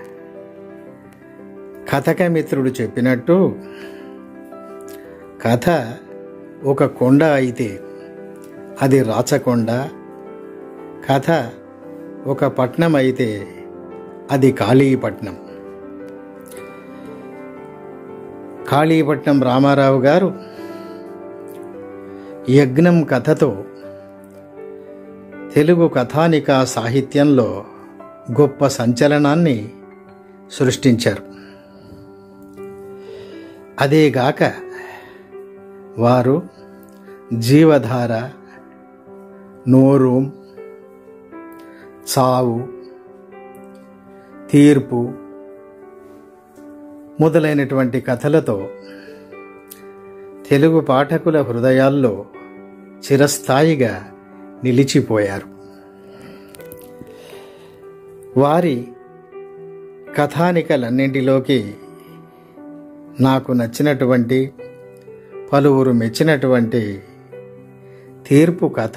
కథకమిత్రుడు చెప్పినట్టు కథ ఒక కొండ అయితే అది రాచకొండ కథ ఒక పట్నం అయితే అది కాళీపట్నం కాళీపట్నం రామారావు గారు యజ్ఞం కథతో తెలుగు కథానిక సాహిత్యంలో గొప్ప సంచలనాన్ని సృష్టించారు అదేగాక వారు జీవధార నోరూం చావు తీర్పు మొదలైనటువంటి కథలతో తెలుగు పాఠకుల హృదయాల్లో చిరస్థాయిగా నిలిచిపోయారు వారి కథానికలన్నింటిలోకి నాకు నచ్చినటువంటి పలువురు మెచ్చినటువంటి తీర్పు కథ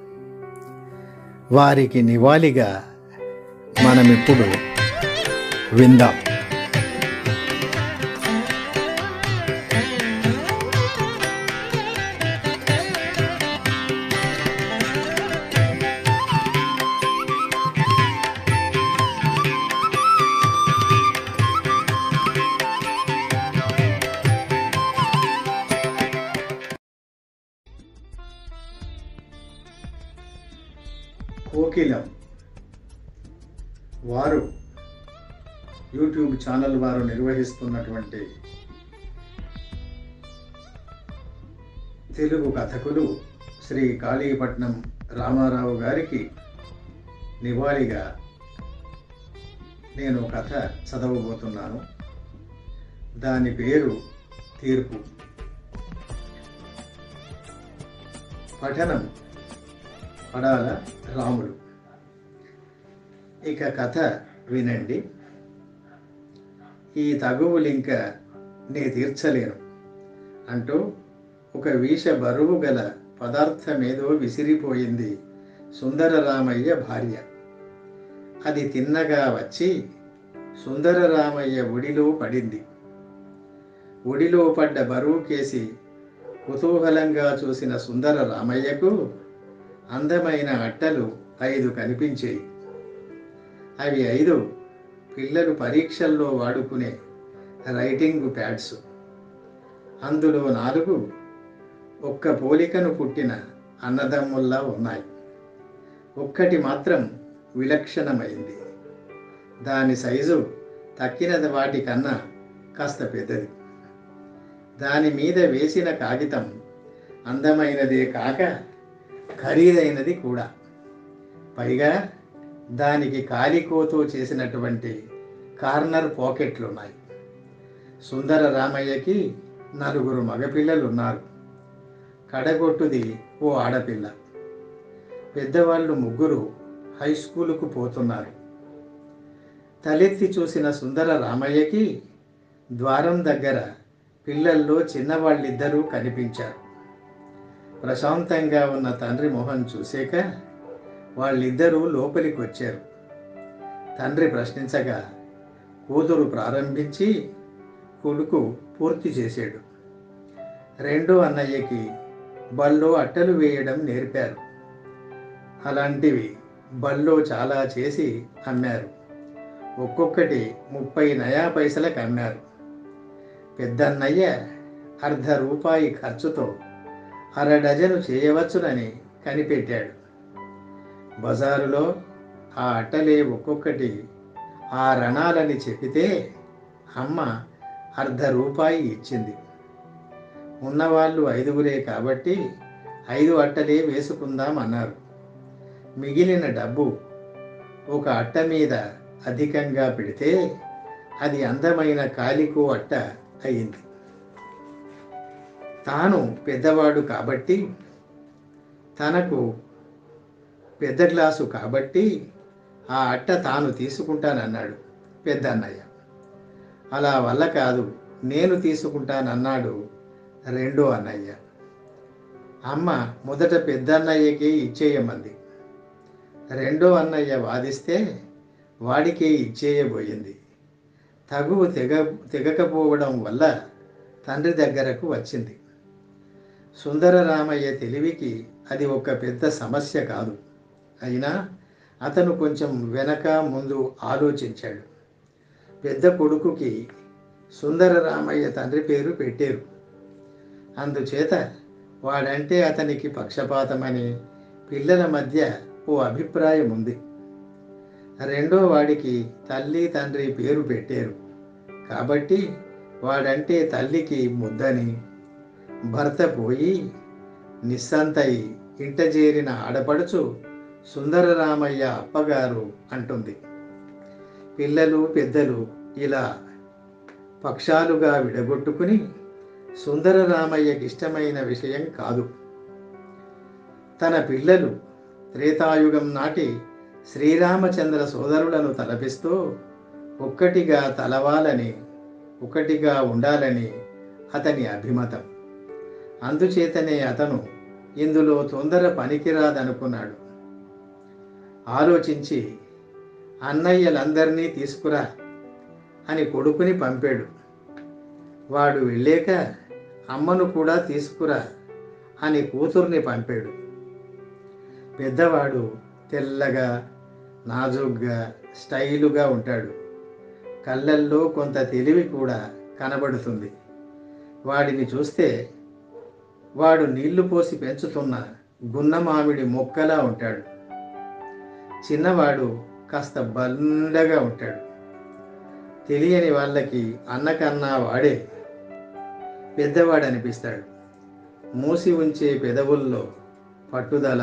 వారికి నివాళిగా మనమిప్పుడు విందాం కోకిలం వారు యూట్యూబ్ ఛానల్ వారు నిర్వహిస్తున్నటువంటి తెలుగు కథకులు శ్రీ కాళీపట్నం రామారావు గారికి నివాళిగా నేను కథ చదవబోతున్నాను దాని పేరు తీర్పు పఠనం పడాల రాముడు ఇక కథ వినండి ఈ తగువులింక నే తీర్చలేను అంటూ ఒక వీష బరువు గల పదార్థమేదో విసిరిపోయింది సుందరరామయ్య భార్య అది తిన్నగా వచ్చి సుందరరామయ్య ఒడిలో పడింది ఒడిలో పడ్డ బరువు కేసి కుతూహలంగా చూసిన సుందర రామయ్యకు అందమైన అట్టలు ఐదు కనిపించాయి అవి ఐదు పిల్లలు పరీక్షల్లో వాడుకునే రైటింగ్ ప్యాడ్స్ అందులో నాలుగు ఒక్క పోలికను పుట్టిన అన్నదమ్ముల్లా ఉన్నాయి ఒక్కటి మాత్రం విలక్షణమైంది దాని సైజు తక్కిన వాటి కన్నా కాస్త పెద్దది దాని మీద వేసిన కాగితం అందమైనదే కాక ఖరీదైనది కూడా పైగా దానికి కాలికోతో చేసినటువంటి కార్నర్ పాకెట్లు ఉన్నాయి సుందర రామయ్యకి నలుగురు మగపిల్లలు ఉన్నారు కడగొట్టుది ఓ ఆడపిల్ల పెద్దవాళ్ళు ముగ్గురు హై స్కూలుకు పోతున్నారు తలెత్తి చూసిన సుందర రామయ్యకి ద్వారం దగ్గర పిల్లల్లో చిన్నవాళ్ళిద్దరూ కనిపించారు ప్రశాంతంగా ఉన్న తండ్రి మొహం చూసాక వాళ్ళిద్దరూ లోపలికి వచ్చారు తండ్రి ప్రశ్నించగా కూతురు ప్రారంభించి కొడుకు పూర్తి చేశాడు రెండో అన్నయ్యకి బల్లో అట్టలు వేయడం నేర్పారు అలాంటివి బల్లో చాలా చేసి అమ్మారు ఒక్కొక్కటి ముప్పై నయా పైసలకు అమ్మారు పెద్దన్నయ్య అర్ధ రూపాయి ఖర్చుతో అర డజను చేయవచ్చునని కనిపెట్టాడు బజారులో ఆ అట్టలే ఒక్కొక్కటి ఆ రణాలని చెప్పితే అమ్మ అర్ధ రూపాయి ఇచ్చింది ఉన్నవాళ్ళు ఐదుగురే కాబట్టి ఐదు అట్టలే వేసుకుందాం అన్నారు మిగిలిన డబ్బు ఒక అట్ట మీద అధికంగా పెడితే అది అందమైన కాలికో అట్ట అయింది తాను పెద్దవాడు కాబట్టి తనకు పెద్ద గ్లాసు కాబట్టి ఆ అట్ట తాను తీసుకుంటానన్నాడు పెద్ద అన్నయ్య అలా వల్ల కాదు నేను తీసుకుంటానన్నాడు రెండో అన్నయ్య అమ్మ మొదట పెద్దన్నయ్యకే ఇచ్చేయమంది రెండో అన్నయ్య వాదిస్తే వాడికే ఇచ్చేయబోయింది తగువు తెగ తెగకపోవడం వల్ల తండ్రి దగ్గరకు వచ్చింది సుందరరామయ్య తెలివికి అది ఒక పెద్ద సమస్య కాదు అయినా అతను కొంచెం వెనక ముందు ఆలోచించాడు పెద్ద కొడుకుకి సుందరరామయ్య తండ్రి పేరు పెట్టారు అందుచేత వాడంటే అతనికి పక్షపాతమని పిల్లల మధ్య ఓ అభిప్రాయం ఉంది రెండో వాడికి తల్లి తండ్రి పేరు పెట్టారు కాబట్టి వాడంటే తల్లికి ముద్దని భర్త పోయి నిస్సంతై ఇంట చేరిన ఆడపడుచు సుందరరామయ్య అప్పగారు అంటుంది పిల్లలు పెద్దలు ఇలా పక్షాలుగా విడగొట్టుకుని సుందరరామయ్యకి ఇష్టమైన విషయం కాదు తన పిల్లలు త్రేతాయుగం నాటి శ్రీరామచంద్ర సోదరులను తలపిస్తూ ఒక్కటిగా తలవాలని ఒకటిగా ఉండాలని అతని అభిమతం అందుచేతనే అతను ఇందులో తొందర పనికిరాదనుకున్నాడు ఆలోచించి అన్నయ్యలందరినీ తీసుకురా అని కొడుకుని పంపాడు వాడు వెళ్ళాక అమ్మను కూడా తీసుకురా అని కూతుర్ని పంపాడు పెద్దవాడు తెల్లగా నాజుగ్గా స్టైలుగా ఉంటాడు కళ్ళల్లో కొంత తెలివి కూడా కనబడుతుంది వాడిని చూస్తే వాడు నీళ్లు పోసి పెంచుతున్న గున్న మామిడి మొక్కలా ఉంటాడు చిన్నవాడు కాస్త బండగా ఉంటాడు తెలియని వాళ్ళకి అన్నకన్నా వాడే పెద్దవాడు అనిపిస్తాడు మూసి ఉంచే పెదవుల్లో పట్టుదల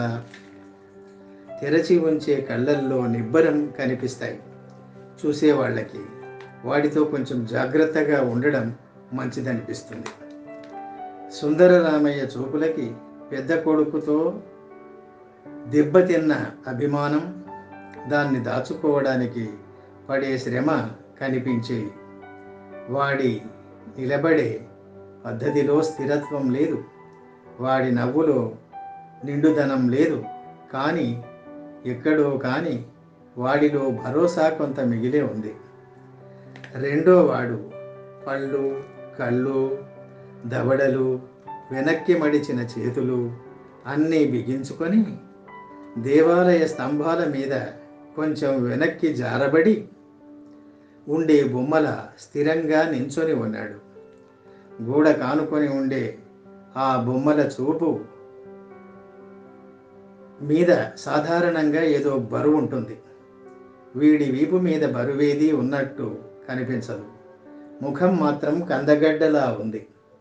తెరచి ఉంచే కళ్ళల్లో నిబ్బరం కనిపిస్తాయి చూసేవాళ్ళకి వాడితో కొంచెం జాగ్రత్తగా ఉండడం మంచిదనిపిస్తుంది సుందరరామయ్య చూపులకి పెద్ద కొడుకుతో దెబ్బతిన్న అభిమానం దాన్ని దాచుకోవడానికి పడే శ్రమ కనిపించేవి వాడి నిలబడే పద్ధతిలో స్థిరత్వం లేదు వాడి నవ్వులో నిండుదనం లేదు కానీ ఎక్కడో కానీ వాడిలో భరోసా కొంత మిగిలే ఉంది రెండో వాడు పళ్ళు కళ్ళు దవడలు వెనక్కి మడిచిన చేతులు అన్నీ బిగించుకొని దేవాలయ స్తంభాల మీద కొంచెం వెనక్కి జారబడి ఉండే బొమ్మల స్థిరంగా నించొని ఉన్నాడు గోడ కానుకొని ఉండే ఆ బొమ్మల చూపు మీద సాధారణంగా ఏదో బరువు ఉంటుంది వీడి వీపు మీద బరువేది ఉన్నట్టు కనిపించదు ముఖం మాత్రం కందగడ్డలా ఉంది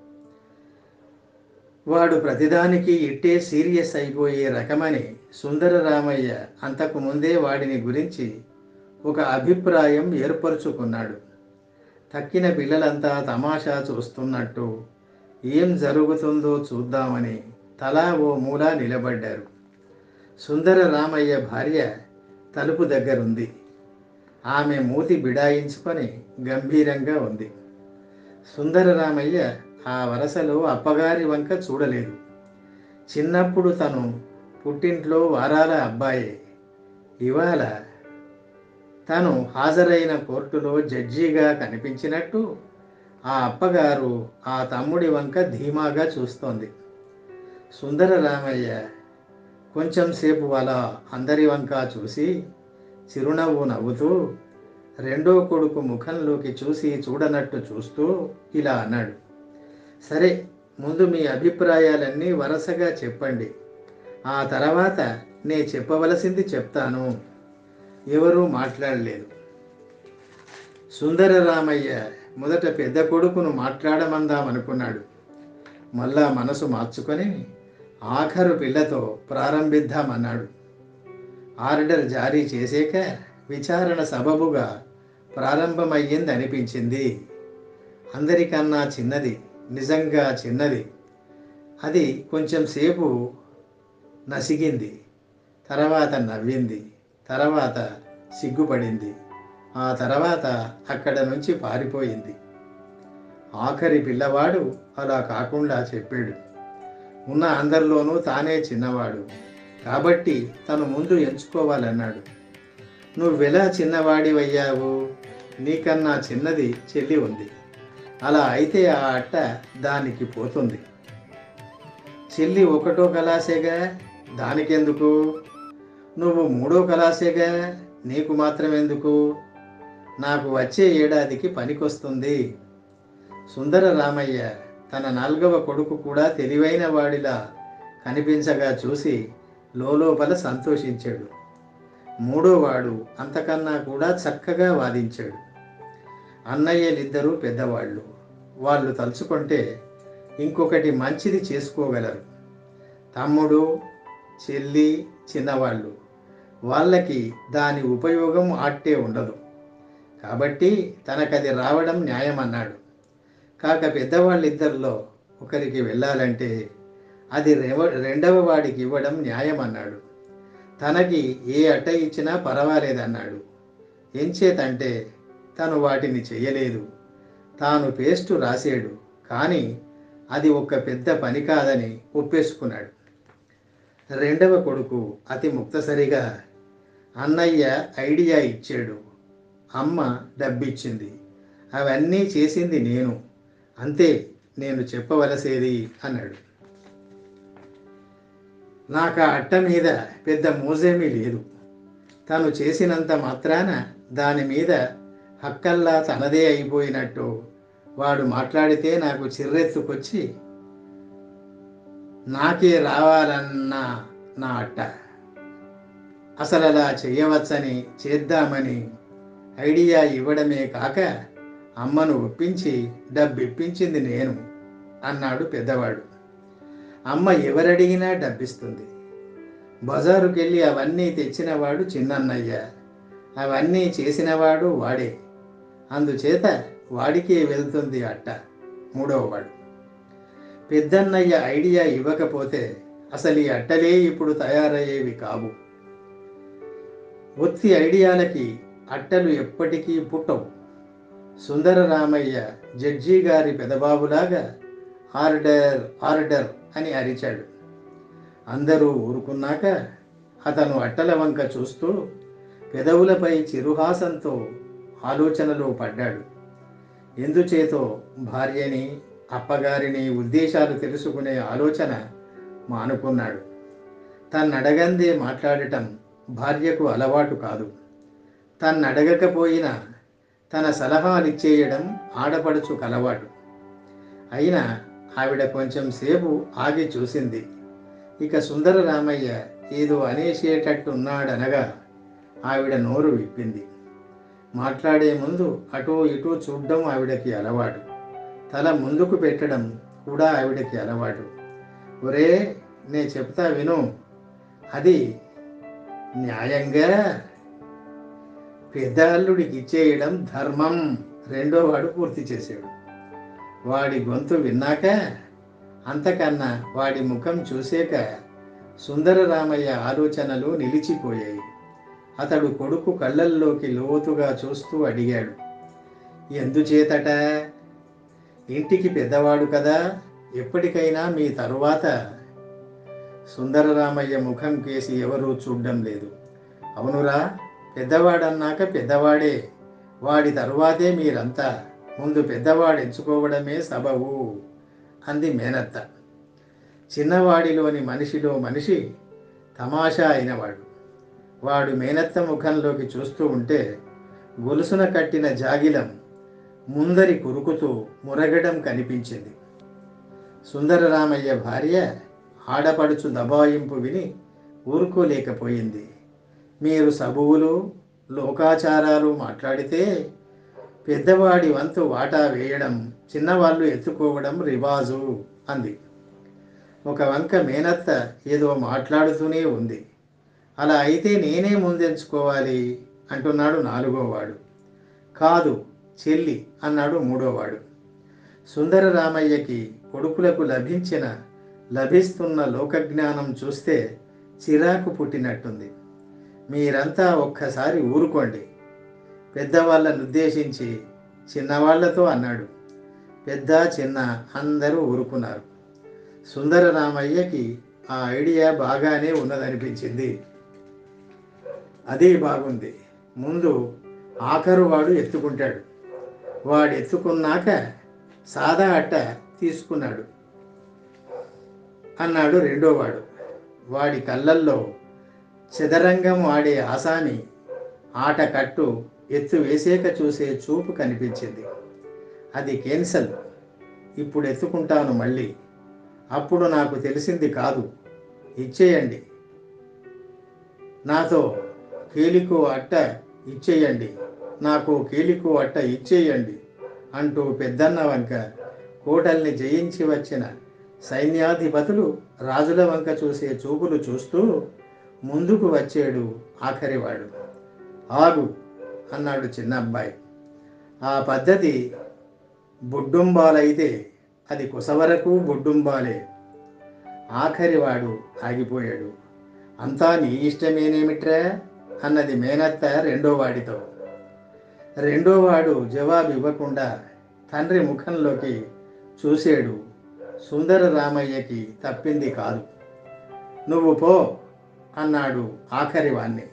వాడు ప్రతిదానికి ఇట్టే సీరియస్ అయిపోయే రకమని సుందరరామయ్య అంతకు ముందే వాడిని గురించి ఒక అభిప్రాయం ఏర్పరచుకున్నాడు తక్కిన పిల్లలంతా తమాషా చూస్తున్నట్టు ఏం జరుగుతుందో చూద్దామని తలా ఓ మూల నిలబడ్డారు సుందర రామయ్య భార్య తలుపు దగ్గరుంది ఆమె మూతి బిడాయించుకొని గంభీరంగా ఉంది సుందర రామయ్య ఆ వరసలో అప్పగారి వంక చూడలేదు చిన్నప్పుడు తను పుట్టింట్లో వారాల అబ్బాయే ఇవాళ తను హాజరైన కోర్టులో జడ్జిగా కనిపించినట్టు ఆ అప్పగారు ఆ తమ్ముడి వంక ధీమాగా చూస్తోంది సుందర రామయ్య కొంచెం సేపు అలా అందరి వంక చూసి చిరునవ్వు నవ్వుతూ రెండో కొడుకు ముఖంలోకి చూసి చూడనట్టు చూస్తూ ఇలా అన్నాడు సరే ముందు మీ అభిప్రాయాలన్నీ వరుసగా చెప్పండి ఆ తర్వాత నే చెప్పవలసింది చెప్తాను ఎవరూ మాట్లాడలేదు సుందరరామయ్య మొదట పెద్ద కొడుకును మాట్లాడమందామనుకున్నాడు మళ్ళా మనసు మార్చుకొని ఆఖరు పిల్లతో ప్రారంభిద్దామన్నాడు ఆర్డర్ జారీ చేసాక విచారణ సబబుగా ప్రారంభమయ్యింది అనిపించింది అందరికన్నా చిన్నది నిజంగా చిన్నది అది కొంచెం సేపు నసిగింది తర్వాత నవ్వింది తర్వాత సిగ్గుపడింది ఆ తర్వాత అక్కడ నుంచి పారిపోయింది ఆఖరి పిల్లవాడు అలా కాకుండా చెప్పాడు ఉన్న అందరిలోనూ తానే చిన్నవాడు కాబట్టి తను ముందు ఎంచుకోవాలన్నాడు నువ్వెలా చిన్నవాడివయ్యావు నీకన్నా చిన్నది చెల్లి ఉంది అలా అయితే ఆ అట్ట దానికి పోతుంది చెల్లి ఒకటో కలాసేగా దానికెందుకు నువ్వు మూడో కలాసేగా నీకు మాత్రం ఎందుకు నాకు వచ్చే ఏడాదికి పనికొస్తుంది సుందర రామయ్య తన నాలుగవ కొడుకు కూడా తెలివైన వాడిలా కనిపించగా చూసి లోపల సంతోషించాడు మూడోవాడు అంతకన్నా కూడా చక్కగా వాదించాడు అన్నయ్యలిద్దరూ పెద్దవాళ్ళు వాళ్ళు తలుచుకుంటే ఇంకొకటి మంచిది చేసుకోగలరు తమ్ముడు చెల్లి చిన్నవాళ్ళు వాళ్ళకి దాని ఉపయోగం ఆట్టే ఉండదు కాబట్టి తనకది రావడం న్యాయమన్నాడు కాక పెద్దవాళ్ళిద్దరిలో ఒకరికి వెళ్ళాలంటే అది రెవ- రెండవ వాడికి ఇవ్వడం న్యాయమన్నాడు తనకి ఏ అట్ట ఇచ్చినా పర్వాలేదన్నాడు ఎంచేతంటే తను వాటిని చెయ్యలేదు తాను పేస్టు రాసాడు కానీ అది ఒక పెద్ద పని కాదని ఒప్పేసుకున్నాడు రెండవ కొడుకు అతి ముక్తసరిగా అన్నయ్య ఐడియా ఇచ్చాడు అమ్మ డబ్బిచ్చింది అవన్నీ చేసింది నేను అంతే నేను చెప్పవలసేది అన్నాడు నాకు ఆ అట్ట మీద పెద్ద మోజేమీ లేదు తను చేసినంత మాత్రాన దాని మీద హక్కల్లా తనదే అయిపోయినట్టు వాడు మాట్లాడితే నాకు చిర్రెత్తుకొచ్చి నాకే రావాలన్న నా అట్ట అసలు అలా చేయవచ్చని చేద్దామని ఐడియా ఇవ్వడమే కాక అమ్మను ఒప్పించి డబ్బిప్పించింది నేను అన్నాడు పెద్దవాడు అమ్మ ఎవరడిగినా డబ్బిస్తుంది బజారుకెళ్ళి అవన్నీ తెచ్చినవాడు చిన్నన్నయ్య అవన్నీ చేసినవాడు వాడే అందుచేత వాడికే వెళ్తుంది అట్ట మూడవవాడు పెద్దన్నయ్య ఐడియా ఇవ్వకపోతే అసలు ఈ అట్టలే ఇప్పుడు తయారయ్యేవి కావు ఒత్తి ఐడియాలకి అట్టలు ఎప్పటికీ పుట్టవు సుందర రామయ్య జడ్జి గారి పెదబాబులాగా ఆర్డర్ ఆర్డర్ అని అరిచాడు అందరూ ఊరుకున్నాక అతను అట్టల వంక చూస్తూ పెదవులపై చిరుహాసంతో ఆలోచనలో పడ్డాడు ఎందుచేతో భార్యని అప్పగారిని ఉద్దేశాలు తెలుసుకునే ఆలోచన మానుకున్నాడు తన్నడగందే మాట్లాడటం భార్యకు అలవాటు కాదు తన్నడగకపోయినా తన సలహాలిచ్చేయడం ఆడపడుచు కలవాటు అయినా ఆవిడ కొంచెం సేపు ఆగి చూసింది ఇక సుందర రామయ్య ఏదో అనేసేటట్టున్నాడనగా ఆవిడ నోరు విప్పింది మాట్లాడే ముందు అటూ ఇటూ చూడడం ఆవిడకి అలవాటు తల ముందుకు పెట్టడం కూడా ఆవిడకి అలవాటు ఒరే నే చెప్తా విను అది న్యాయంగా పెద్ద అల్లుడికి ఇచ్చేయడం ధర్మం రెండో వాడు పూర్తి చేశాడు వాడి గొంతు విన్నాక అంతకన్నా వాడి ముఖం చూసాక సుందర రామయ్య ఆలోచనలు నిలిచిపోయాయి అతడు కొడుకు కళ్ళల్లోకి లోతుగా చూస్తూ అడిగాడు ఎందుచేతట ఇంటికి పెద్దవాడు కదా ఎప్పటికైనా మీ తరువాత సుందరరామయ్య ముఖం కేసి ఎవరూ చూడడం లేదు అవునురా పెద్దవాడన్నాక పెద్దవాడే వాడి తరువాతే మీరంతా ముందు పెద్దవాడు ఎంచుకోవడమే సబవు అంది మేనత్త చిన్నవాడిలోని మనిషిలో మనిషి తమాషా అయినవాడు వాడు మేనత్త ముఖంలోకి చూస్తూ ఉంటే గొలుసున కట్టిన జాగిలం ముందరి కురుకుతూ మురగడం కనిపించింది సుందరరామయ్య భార్య ఆడపడుచు దబాయింపు విని ఊరుకోలేకపోయింది మీరు సబువులు లోకాచారాలు మాట్లాడితే పెద్దవాడి వంతు వాటా వేయడం చిన్నవాళ్ళు ఎత్తుకోవడం రివాజు అంది ఒక వంక మేనత్త ఏదో మాట్లాడుతూనే ఉంది అలా అయితే నేనే ముందెంచుకోవాలి అంటున్నాడు నాలుగోవాడు కాదు చెల్లి అన్నాడు మూడోవాడు సుందరరామయ్యకి కొడుకులకు లభించిన లభిస్తున్న లోకజ్ఞానం చూస్తే చిరాకు పుట్టినట్టుంది మీరంతా ఒక్కసారి ఊరుకోండి పెద్దవాళ్ళను ఉద్దేశించి చిన్నవాళ్లతో అన్నాడు పెద్ద చిన్న అందరూ ఊరుకున్నారు సుందరరామయ్యకి ఆ ఐడియా బాగానే ఉన్నదనిపించింది అదే బాగుంది ముందు ఆఖరు వాడు ఎత్తుకుంటాడు వాడు ఎత్తుకున్నాక సాదా అట్ట తీసుకున్నాడు అన్నాడు రెండోవాడు వాడి కళ్ళల్లో చదరంగం ఆడే ఆసామి ఆట కట్టు ఎత్తు వేసేక చూసే చూపు కనిపించింది అది కేన్సల్ ఇప్పుడు ఎత్తుకుంటాను మళ్ళీ అప్పుడు నాకు తెలిసింది కాదు ఇచ్చేయండి నాతో కీలికో అట్ట ఇచ్చేయండి నాకు కీలికో అట్ట ఇచ్చేయండి అంటూ పెద్దన్న వంక కోటల్ని జయించి వచ్చిన సైన్యాధిపతులు రాజుల వంక చూసే చూపులు చూస్తూ ముందుకు వచ్చాడు ఆఖరివాడు ఆగు అన్నాడు చిన్న అబ్బాయి ఆ పద్ధతి బొడ్డుంబాలైతే అది కొసవరకు బొడ్డుంబాలే ఆఖరివాడు ఆగిపోయాడు అంతా నీ ఇష్టమేనేమిట్రా అన్నది మేనత్త రెండో వాడితో రెండోవాడు జవాబు ఇవ్వకుండా తండ్రి ముఖంలోకి చూశాడు సుందర రామయ్యకి తప్పింది కాదు నువ్వు పో అన్నాడు ఆఖరి వాణ్ణి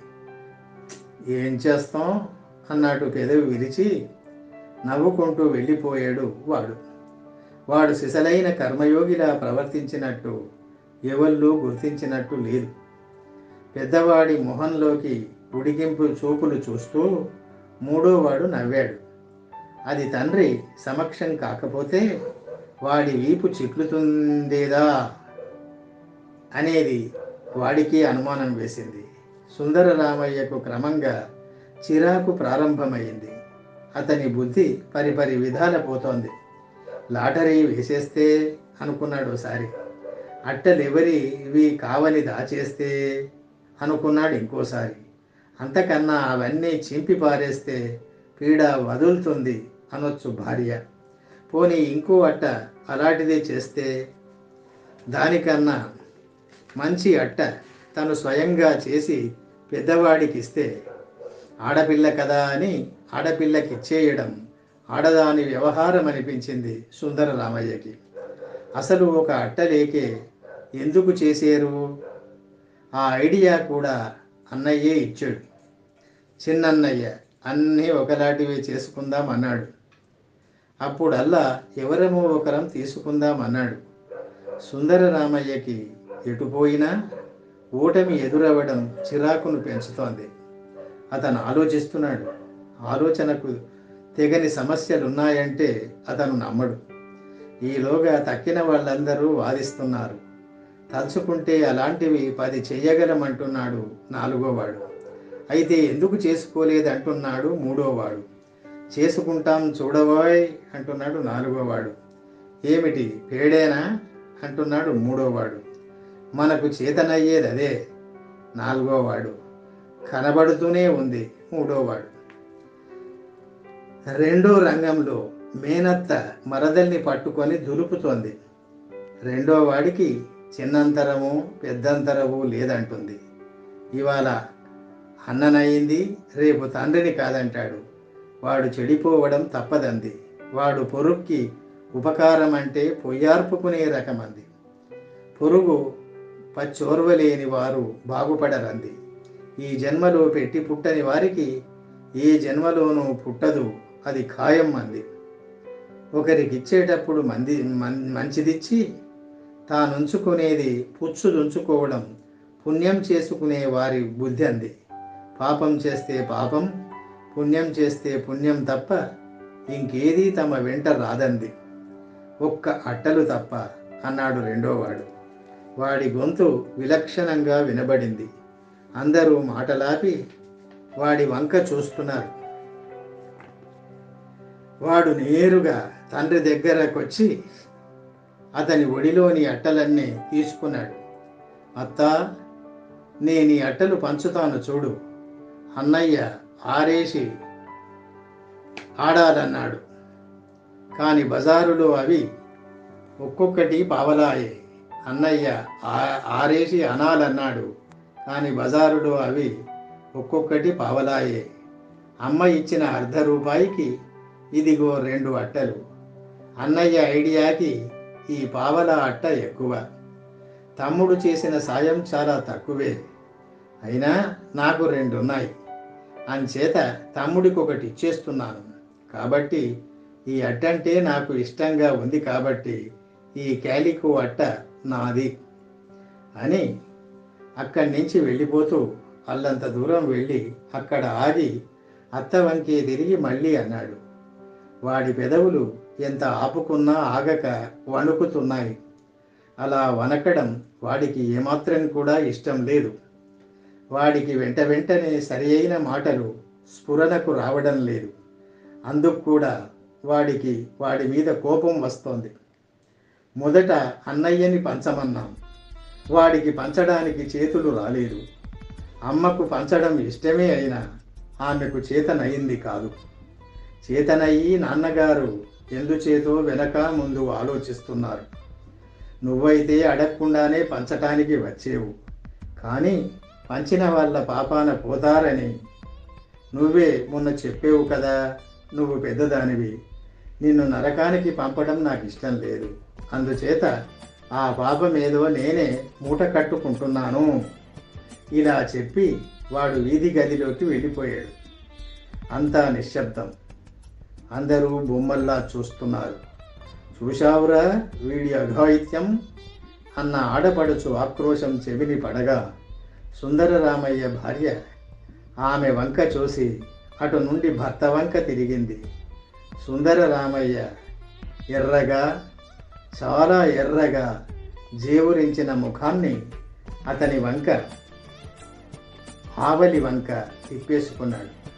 ఏం చేస్తాం అన్నాడు పెదవి విరిచి నవ్వుకుంటూ వెళ్ళిపోయాడు వాడు వాడు సిసలైన కర్మయోగిలా ప్రవర్తించినట్టు ఎవళ్ళు గుర్తించినట్టు లేదు పెద్దవాడి మొహంలోకి ఉడికింపు చూపులు చూస్తూ మూడోవాడు నవ్వాడు అది తండ్రి సమక్షం కాకపోతే వాడి వీపు చిట్లుతుందేదా అనేది వాడికి అనుమానం వేసింది సుందర రామయ్యకు క్రమంగా చిరాకు ప్రారంభమైంది అతని బుద్ధి పరిపరి విధాల పోతోంది లాటరీ వేసేస్తే అనుకున్నాడు ఒకసారి అట్టలెవరి ఇవి కావని దాచేస్తే అనుకున్నాడు ఇంకోసారి అంతకన్నా అవన్నీ చింపి పారేస్తే పీడ వదులుతుంది అనొచ్చు భార్య పోనీ ఇంకో అట్ట అలాంటిదే చేస్తే దానికన్నా మంచి అట్ట తను స్వయంగా చేసి పెద్దవాడికి ఇస్తే ఆడపిల్ల కదా అని ఆడపిల్లకి ఇచ్చేయడం ఆడదాని వ్యవహారం అనిపించింది సుందర రామయ్యకి అసలు ఒక అట్టలేకే ఎందుకు చేశారు ఆ ఐడియా కూడా అన్నయ్యే ఇచ్చాడు చిన్నన్నయ్య అన్నీ ఒకలాంటివే చేసుకుందాం అన్నాడు అప్పుడల్లా ఎవరమో ఒకరం తీసుకుందాం అన్నాడు సుందర రామయ్యకి ఎటుపోయినా ఓటమి ఎదురవ్వడం చిరాకును పెంచుతోంది అతను ఆలోచిస్తున్నాడు ఆలోచనకు తెగని సమస్యలున్నాయంటే అతను నమ్మడు ఈలోగా తక్కిన వాళ్ళందరూ వాదిస్తున్నారు తలుచుకుంటే అలాంటివి పది చెయ్యగలమంటున్నాడు నాలుగోవాడు అయితే ఎందుకు చేసుకోలేదంటున్నాడు మూడోవాడు చేసుకుంటాం చూడబోయ్ అంటున్నాడు నాలుగోవాడు ఏమిటి పేడేనా అంటున్నాడు మూడోవాడు మనకు చేతనయ్యేది అదే నాలుగోవాడు కనబడుతూనే ఉంది మూడోవాడు రెండో రంగంలో మేనత్త మరదల్ని పట్టుకొని దులుపుతోంది రెండో వాడికి చిన్నంతరము పెద్దంతరము లేదంటుంది ఇవాళ అన్ననయింది రేపు తండ్రిని కాదంటాడు వాడు చెడిపోవడం తప్పదంది వాడు పొరుక్కి ఉపకారం అంటే పొయ్యార్పుకునే రకమంది పొరుగు పచ్చోర్వలేని వారు బాగుపడరంది ఈ జన్మలో పెట్టి పుట్టని వారికి ఏ జన్మలోనూ పుట్టదు అది ఖాయం అంది ఒకరికి ఇచ్చేటప్పుడు మంది మన్- మంచిదిచ్చి తానుంచుకునేది పుచ్చుదుంచుకోవడం పుణ్యం చేసుకునే వారి బుద్ధి అంది పాపం చేస్తే పాపం పుణ్యం చేస్తే పుణ్యం తప్ప ఇంకేదీ తమ వెంట రాదంది ఒక్క అట్టలు తప్ప అన్నాడు రెండోవాడు వాడి గొంతు విలక్షణంగా వినబడింది అందరూ మాటలాపి వాడి వంక చూస్తున్నారు వాడు నేరుగా తండ్రి దగ్గరకొచ్చి అతని ఒడిలోని అట్టలన్నీ తీసుకున్నాడు అత్తా నేను ఈ అట్టలు పంచుతాను చూడు అన్నయ్య ఆరేసి ఆడాలన్నాడు కాని బజారులో అవి ఒక్కొక్కటి పావలాయే అన్నయ్య ఆ- ఆరేసి అనాలన్నాడు కాని బజారులో అవి ఒక్కొక్కటి పావలాయే అమ్మ ఇచ్చిన అర్ధ రూపాయికి ఇదిగో రెండు అట్టలు అన్నయ్య ఐడియాకి ఈ పావలా అట్ట ఎక్కువ తమ్ముడు చేసిన సాయం చాలా తక్కువే అయినా నాకు రెండు ఉన్నాయి అంచేత తమ్ముడికి ఒకటి ఇచ్చేస్తున్నాను కాబట్టి ఈ అట్టంటే నాకు ఇష్టంగా ఉంది కాబట్టి ఈ క్యాలికో అట్ట నాది అని అక్కడి నుంచి వెళ్ళిపోతూ అల్లంత దూరం వెళ్ళి అక్కడ ఆగి అత్త వంకే తిరిగి మళ్ళీ అన్నాడు వాడి పెదవులు ఎంత ఆపుకున్నా ఆగక వణుకుతున్నాయి అలా వనకడం వాడికి ఏమాత్రం కూడా ఇష్టం లేదు వాడికి వెంట వెంటనే సరి అయిన మాటలు స్ఫురణకు రావడం లేదు అందుకు కూడా వాడికి వాడి మీద కోపం వస్తోంది మొదట అన్నయ్యని పంచమన్నాం వాడికి పంచడానికి చేతులు రాలేదు అమ్మకు పంచడం ఇష్టమే అయినా ఆమెకు చేతనయింది కాదు చేతనయ్యి నాన్నగారు ఎందుచేతో వెనక ముందు ఆలోచిస్తున్నారు నువ్వైతే అడగకుండానే పంచటానికి వచ్చేవు కానీ పంచిన వాళ్ళ పాపాన పోతారని నువ్వే మొన్న చెప్పేవు కదా నువ్వు పెద్దదానివి నిన్ను నరకానికి పంపడం నాకు ఇష్టం లేదు అందుచేత ఆ పాపం ఏదో నేనే మూట కట్టుకుంటున్నాను ఇలా చెప్పి వాడు వీధి గదిలోకి వెళ్ళిపోయాడు అంతా నిశ్శబ్దం అందరూ బొమ్మల్లా చూస్తున్నారు చూశావురా వీడి అఘాయిత్యం అన్న ఆడపడుచు ఆక్రోశం చెవిని పడగా సుందరరామయ్య భార్య ఆమె వంక చూసి అటు నుండి భర్త వంక తిరిగింది సుందరరామయ్య ఎర్రగా చాలా ఎర్రగా జేవురించిన ముఖాన్ని అతని వంక ఆవలి వంక తిప్పేసుకున్నాడు